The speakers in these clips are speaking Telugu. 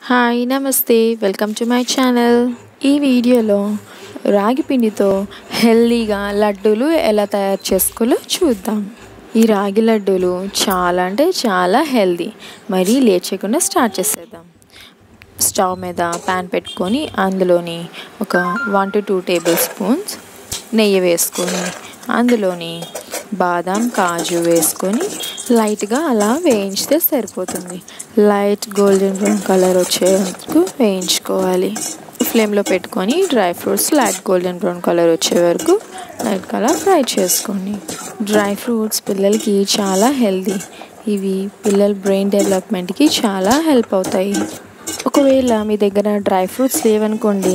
హాయ్ నమస్తే వెల్కమ్ టు మై ఛానల్ ఈ వీడియోలో రాగి పిండితో హెల్దీగా లడ్డూలు ఎలా తయారు చేసుకోవాలో చూద్దాం ఈ రాగి లడ్డూలు చాలా అంటే చాలా హెల్దీ మరి లేచకుండా స్టార్ట్ చేసేద్దాం స్టవ్ మీద ప్యాన్ పెట్టుకొని అందులోని ఒక one to two tablespoons నెయ్యి వేసుకొని అందులోని బాదం కాజు వేసుకొని లైట్గా అలా వేయించితే సరిపోతుంది లైట్ గోల్డెన్ బ్రౌన్ కలర్ వచ్చే వరకు వేయించుకోవాలి ఫ్లేమ్లో పెట్టుకొని dry fruits light golden brown colour వచ్చే వరకు లైట్ కలర్ ఫ్రై చేసుకోండి డ్రై ఫ్రూట్స్ పిల్లలకి చాలా హెల్దీ ఇవి పిల్లల బ్రెయిన్ డెవలప్మెంట్కి చాలా హెల్ప్ అవుతాయి ఒకవేళ మీ దగ్గర డ్రై ఫ్రూట్స్ లేవనుకోండి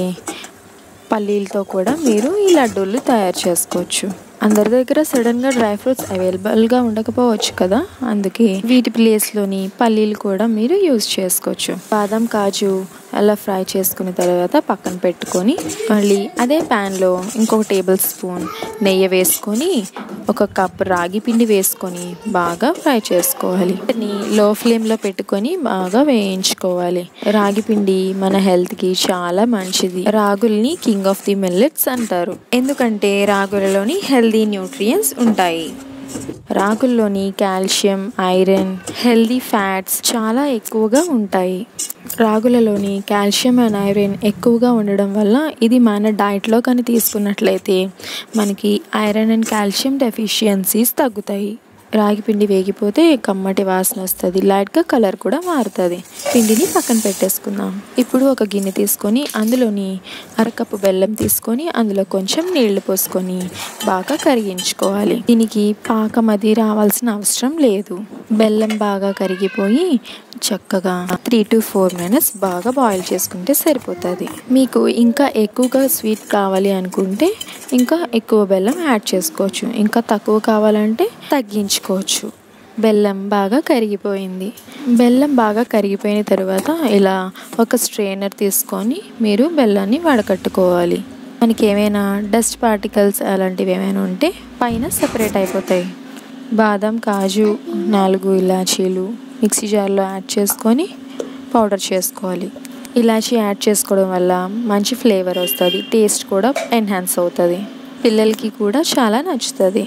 పల్లీలతో కూడా మీరు ఈ లడ్డూలు తయారు చేసుకోవచ్చు అందరి దగ్గర సడన్గా డ్రై ఫ్రూట్స్ అవైలబుల్గా ఉండకపోవచ్చు కదా అందుకే వీటి ప్లేస్లోని పల్లీలు కూడా మీరు యూజ్ చేసుకోవచ్చు బాదం కాజు అలా ఫ్రై చేసుకున్న తర్వాత పక్కన పెట్టుకొని మళ్ళీ అదే ప్యాన్లో ఇంకొక టేబుల్ స్పూన్ నెయ్యి వేసుకొని ఒక కప్ రాగి పిండి వేసుకొని బాగా ఫ్రై చేసుకోవాలి వీటిని లో ఫ్లేమ్లో పెట్టుకొని బాగా వేయించుకోవాలి రాగి పిండి మన హెల్త్కి చాలా మంచిది రాగుల్ని కింగ్ ఆఫ్ ది మిల్లెట్స్ అంటారు ఎందుకంటే రాగులలోని హెల్దీ న్యూట్రియన్స్ ఉంటాయి రాగుల్లోని కాల్షియం ఐరన్ హెల్దీ ఫ్యాట్స్ చాలా ఎక్కువగా ఉంటాయి రాగులలోని కాల్షియం అండ్ ఐరన్ ఎక్కువగా ఉండడం వల్ల ఇది మన డైట్లో కానీ తీసుకున్నట్లయితే మనకి ఐరన్ అండ్ కాల్షియం డెఫిషియన్సీస్ తగ్గుతాయి రాగి పిండి వేగిపోతే కమ్మటి వాసన వస్తుంది లైట్గా కలర్ కూడా మారుతుంది పిండిని పక్కన పెట్టేసుకుందాం ఇప్పుడు ఒక గిన్నె తీసుకొని అందులోని అరకప్పు బెల్లం తీసుకొని అందులో కొంచెం నీళ్లు పోసుకొని బాగా కరిగించుకోవాలి దీనికి పాకం అది రావాల్సిన అవసరం లేదు బెల్లం బాగా కరిగిపోయి చక్కగా త్రీ టు ఫోర్ మినిట్స్ బాగా బాయిల్ చేసుకుంటే సరిపోతుంది మీకు ఇంకా ఎక్కువగా స్వీట్ కావాలి అనుకుంటే ఇంకా ఎక్కువ బెల్లం యాడ్ చేసుకోవచ్చు ఇంకా తక్కువ కావాలంటే తగ్గించుకోవచ్చు బెల్లం బాగా కరిగిపోయింది బెల్లం బాగా కరిగిపోయిన తర్వాత ఇలా ఒక స్ట్రెయినర్ తీసుకొని మీరు బెల్లాన్ని వడకట్టుకోవాలి మనకి ఏమైనా డస్ట్ పార్టికల్స్ అలాంటివి ఏమైనా ఉంటే పైన సపరేట్ అయిపోతాయి బాదం కాజు నాలుగు ఇలాచీలు మిక్సీ జార్లో యాడ్ చేసుకొని పౌడర్ చేసుకోవాలి ఇలాచీ యాడ్ చేసుకోవడం వల్ల మంచి ఫ్లేవర్ వస్తుంది టేస్ట్ కూడా ఎన్హాన్స్ అవుతుంది పిల్లలకి కూడా చాలా నచ్చుతుంది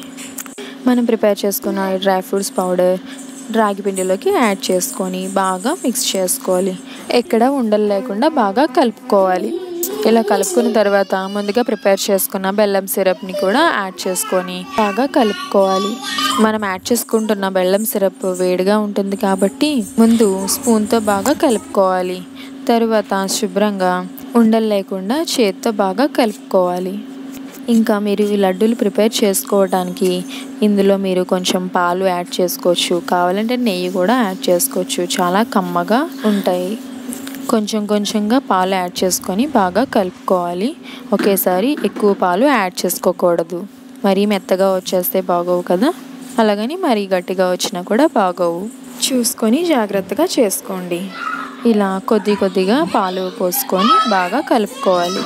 మనం ప్రిపేర్ చేసుకున్న ఈ డ్రై ఫ్రూట్స్ పౌడర్ రాగి పిండిలోకి యాడ్ చేసుకొని బాగా మిక్స్ చేసుకోవాలి ఎక్కడ ఉండలు లేకుండా బాగా కలుపుకోవాలి ఇలా కలుపుకున్న తర్వాత ముందుగా ప్రిపేర్ చేసుకున్న బెల్లం సిరప్ని కూడా యాడ్ చేసుకొని బాగా కలుపుకోవాలి మనం యాడ్ చేసుకుంటున్న బెల్లం సిరప్ వేడిగా ఉంటుంది కాబట్టి ముందు స్పూన్తో బాగా కలుపుకోవాలి తరువాత శుభ్రంగా ఉండలు లేకుండా చేత్తో బాగా కలుపుకోవాలి ఇంకా మీరు ఈ లడ్డూలు ప్రిపేర్ చేసుకోవడానికి ఇందులో మీరు కొంచెం పాలు యాడ్ చేసుకోవచ్చు కావాలంటే నెయ్యి కూడా యాడ్ చేసుకోవచ్చు చాలా కమ్మగా ఉంటాయి కొంచెం కొంచెంగా పాలు యాడ్ చేసుకొని బాగా కలుపుకోవాలి ఒకేసారి ఎక్కువ పాలు యాడ్ చేసుకోకూడదు మరీ మెత్తగా వచ్చేస్తే బాగోవు కదా అలాగని మరీ గట్టిగా వచ్చినా కూడా బాగోవు చూసుకొని జాగ్రత్తగా చేసుకోండి ఇలా కొద్ది కొద్దిగా పాలు పోసుకొని బాగా కలుపుకోవాలి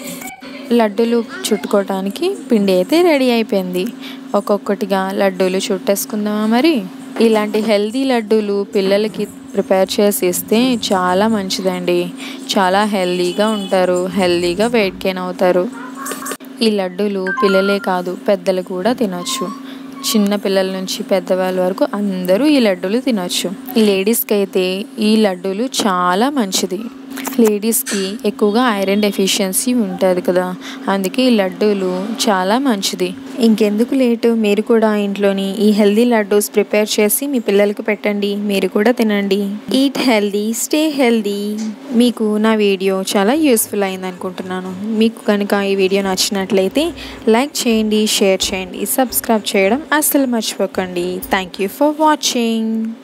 లడ్డూలు చుట్టుకోవడానికి పిండి అయితే రెడీ అయిపోయింది ఒక్కొక్కటిగా లడ్డూలు చుట్టేసుకుందామా మరి ఇలాంటి హెల్దీ లడ్డూలు పిల్లలకి ప్రిపేర్ చేసి ఇస్తే చాలా మంచిదండి చాలా హెల్దీగా ఉంటారు హెల్దీగా వెయిట్ గెయిన్ అవుతారు ఈ లడ్డూలు పిల్లలే కాదు పెద్దలు కూడా తినొచ్చు చిన్న పిల్లల నుంచి పెద్దవాళ్ళ వరకు అందరూ ఈ లడ్డూలు తినొచ్చు లేడీస్కి అయితే ఈ లడ్డూలు చాలా మంచిది లేడీస్కి ఎక్కువగా ఐరన్ డెఫిషియన్సీ ఉంటుంది కదా అందుకే ఈ లడ్డూలు చాలా మంచిది ఇంకెందుకు లేటు మీరు కూడా ఇంట్లోని ఈ హెల్దీ లడ్డూస్ ప్రిపేర్ చేసి మీ పిల్లలకు పెట్టండి మీరు కూడా తినండి ఈట్ హెల్దీ స్టే హెల్దీ మీకు నా వీడియో చాలా యూస్ఫుల్ అయింది అనుకుంటున్నాను మీకు కనుక ఈ వీడియో నచ్చినట్లయితే లైక్ చేయండి షేర్ చేయండి సబ్స్క్రైబ్ చేయడం అస్సలు మర్చిపోకండి థ్యాంక్ యూ ఫర్ వాచింగ్